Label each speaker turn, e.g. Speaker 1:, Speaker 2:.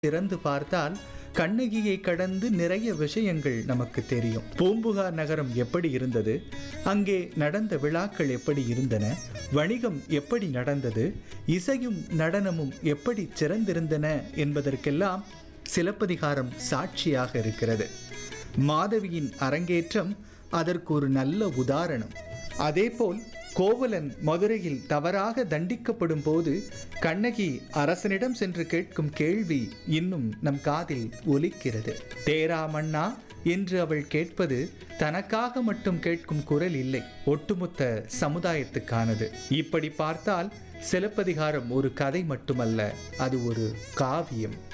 Speaker 1: திறந்து பார்த்தால் கண்ணகியை கடந்து நிறைய விஷயங்கள் நமக்கு தெரியும் பூம்புகார் நகரம் எப்படி இருந்தது அங்கே நடந்த விழாக்கள் எப்படி இருந்தன வணிகம் எப்படி நடந்தது இசையும் நடனமும் எப்படி சிறந்திருந்தன என்பதற்கெல்லாம் சிலப்பதிகாரம் சாட்சியாக இருக்கிறது மாதவியின் அரங்கேற்றம் அதற்கு ஒரு நல்ல உதாரணம் அதேபோல் கோவலன் மதுரையில் தவறாக தண்டிக்கப்படும் போது கண்ணகி அரசனிடம் சென்று கேட்கும் கேள்வி இன்னும் நம் காதில் ஒலிக்கிறது தேரா மன்னா என்று அவள் கேட்பது தனக்காக மட்டும் கேட்கும் குரல் இல்லை ஒட்டுமொத்த சமுதாயத்துக்கானது இப்படி பார்த்தால் சிலப்பதிகாரம் ஒரு கதை மட்டுமல்ல அது ஒரு காவியம்